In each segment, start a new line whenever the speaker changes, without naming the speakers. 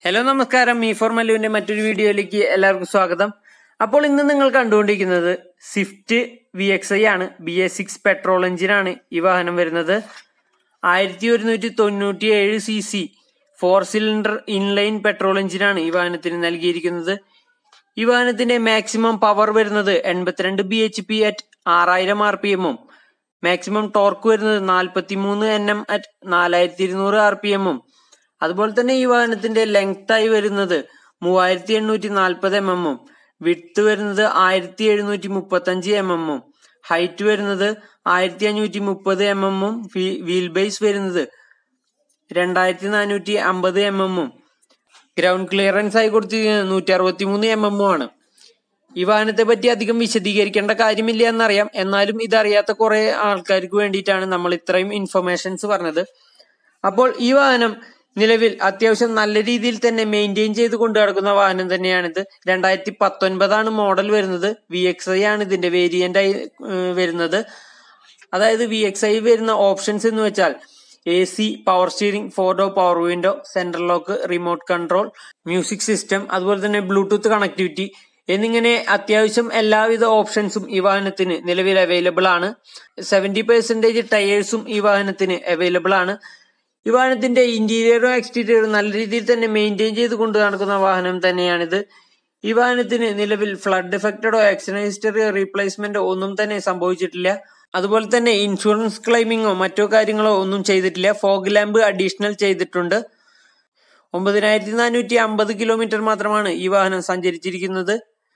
hello നമസ്കാരം me for മല്ലുവിന്റെ മറ്റൊരു വീഡിയോയിലേക്ക് എല്ലാവർക്കും സ്വാഗതം അപ്പോൾ ഇന്ന് നിങ്ങൾ കണ്ടുകൊണ്ടിരിക്കുന്നത് സ്വിഫ്റ്റ് വി എക്സ് ഐ ആണ് ബി എസ് സിക്സ് പെട്രോൾ എഞ്ചിനാണ് ഈ വാഹനം വരുന്നത് ആയിരത്തി ഒരുന്നൂറ്റി തൊണ്ണൂറ്റി ഏഴ് C C four cylinder inline petrol എഞ്ചിനാണ് ഈ വാഹനത്തിന് നൽകിയിരിക്കുന്നത് ഈ വാഹനത്തിന്റെ മാക്സിമം പവർ വരുന്നത് എൺപത്തിരണ്ട് ബി എച്ച് പി അറ്റ് ആറായിരം ആർ പി എമ്മും മാക്സിമം ടോർക്ക് വരുന്നത് നാൽപ്പത്തി മൂന്ന് എൻ എം അറ്റ് നാലായിരത്തി ഇരുന്നൂറ് ആർ പി എമ്മും അതുപോലെ തന്നെ ഈ വാഹനത്തിന്റെ ലെങ്ത് ആയി വരുന്നത് മൂവായിരത്തി എണ്ണൂറ്റി നാൽപ്പത് എം എമ്മും വിട്ത് വരുന്നത് ആയിരത്തി എഴുന്നൂറ്റി മുപ്പത്തി അഞ്ച് എം എമ്മും ഹൈറ്റ് വരുന്നത് ആയിരത്തി അഞ്ഞൂറ്റി മുപ്പത് എം എമ്മും വീൽ ബേസ് വരുന്നത് രണ്ടായിരത്തി നാനൂറ്റി അമ്പത് എം എമ്മും ഗ്രൗണ്ട് ക്ലിയറൻസ് ആയി കൊടുത്തിരിക്കുന്നത് നൂറ്റി അറുപത്തി മൂന്ന് എം എമ്മും ആണ് ഈ വാഹനത്തെ പറ്റി അധികം വിശദീകരിക്കേണ്ട കാര്യമില്ല എന്നറിയാം എന്നാലും ഇതറിയാത്ത കുറെ ആൾക്കാർക്ക് വേണ്ടിയിട്ടാണ് നമ്മൾ ഇത്രയും ഇൻഫർമേഷൻസ് പറഞ്ഞത് അപ്പോൾ ഈ വാഹനം നിലവിൽ അത്യാവശ്യം നല്ല രീതിയിൽ തന്നെ മെയിൻറ്റെയിൻ ചെയ്ത് കൊണ്ടു നടക്കുന്ന വാഹനം തന്നെയാണിത് രണ്ടായിരത്തി പത്തൊൻപതാണ് മോഡൽ വരുന്നത് വി എക്സ് ഐ ആണ് ഇതിന്റെ വേരിയന്റ് ആയി ഏഹ്, വരുന്നത് അതായത് വി എക്സ് ഐ വരുന്ന ഓപ്ഷൻസ് എന്ന് വെച്ചാൽ A C power steering four door power window central lock remote control music system അതുപോലെ തന്നെ ബ്ലൂടൂത്ത് കണക്ടിവിറ്റി എന്നിങ്ങനെ അത്യാവശ്യം എല്ലാവിധ ഓപ്ഷൻസും ഈ വാഹനത്തിന് നിലവിൽ അവൈലബിൾ ആണ് സെവന്റി പെർസെന്റേജ് ടയേഴ്സും ഈ വാഹനത്തിന് അവൈലബിൾ ആണ് ഈ വാഹനത്തിന്റെ ഇന്റീരിയറും എക്സ്റ്റീരിയറും നല്ല രീതിയിൽ തന്നെ മെയിൻറ്റെയിൻ ചെയ്ത് കൊണ്ട് നടക്കുന്ന വാഹനം തന്നെയാണിത് ഈ വാഹനത്തിന് നിലവിൽ ഫ്ലഡ് എഫക്റ്റഡോ ആക്സിഡന്റ് ഹിസ്റ്ററിയോ റീപ്ലേസ്മെന്റോ ഒന്നും തന്നെ സംഭവിച്ചിട്ടില്ല അതുപോലെ തന്നെ ഇൻഷുറൻസ് ക്ലെയിമിങ്ങോ മറ്റോ കാര്യങ്ങളോ ഒന്നും ചെയ്തിട്ടില്ല ഫോഗ് ലാമ്പ് അഡീഷണൽ ചെയ്തിട്ടുണ്ട് ഒമ്പതിനായിരത്തി നാനൂറ്റി അമ്പത് കിലോമീറ്റർ മാത്രമാണ് ഈ വാഹനം സഞ്ചരിച്ചിരിക്കുന്നത്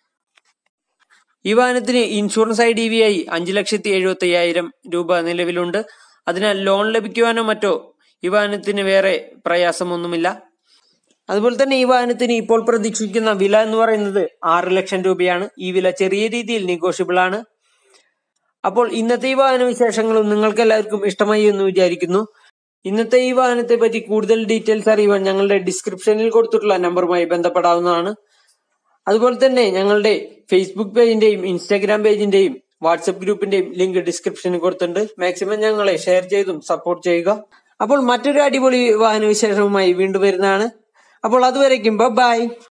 ഈ വാഹനത്തിന് ഇൻഷുറൻസ് ഐ ഡി വി ആയി അഞ്ച് ലക്ഷത്തി എഴുപത്തി അയ്യായിരം രൂപ നിലവിലുണ്ട് അതിനാൽ ലോൺ ലഭിക്കുവാനോ മറ്റോ ഈ വാഹനത്തിന് വേറെ പ്രയാസമൊന്നുമില്ല അതുപോലെ തന്നെ ഈ വാഹനത്തിന് ഇപ്പോൾ പ്രതീക്ഷിക്കുന്ന വില എന്ന് പറയുന്നത് ആറ് ലക്ഷം രൂപയാണ് ഈ വില ചെറിയ രീതിയിൽ നെഗോഷ്യബിൾ ആണ് അപ്പോൾ ഇന്നത്തെ ഈ വാഹന വിശേഷങ്ങളും നിങ്ങൾക്ക് എല്ലാവർക്കും ഇഷ്ടമായി എന്ന് വിചാരിക്കുന്നു ഇന്നത്തെ ഈ വാഹനത്തെ പറ്റി കൂടുതൽ ഡീറ്റെയിൽസ് അറിയുവാൻ ഞങ്ങളുടെ ഡിസ്ക്രിപ്ഷനിൽ കൊടുത്തിട്ടുള്ള നമ്പറുമായി ബന്ധപ്പെടാവുന്നതാണ് അതുപോലെ തന്നെ ഞങ്ങളുടെ ഫേസ്ബുക്ക് പേജിന്റെയും ഇൻസ്റ്റാഗ്രാം പേജിന്റെയും വാട്സപ്പ് ഗ്രൂപ്പിന്റെയും ലിങ്ക് ഡിസ്ക്രിപ്ഷനിൽ കൊടുത്തിട്ടുണ്ട് മാക്സിമം ഞങ്ങളെ ഷെയർ ചെയ്തും സപ്പോർട്ട് ചെയ്യുക അപ്പോൾ മറ്റൊരു അടിപൊളി വാഹന വിശേഷവുമായി വീണ്ടും വരുന്നതാണ് അപ്പോൾ അതുവരയ്ക്കും ബൈ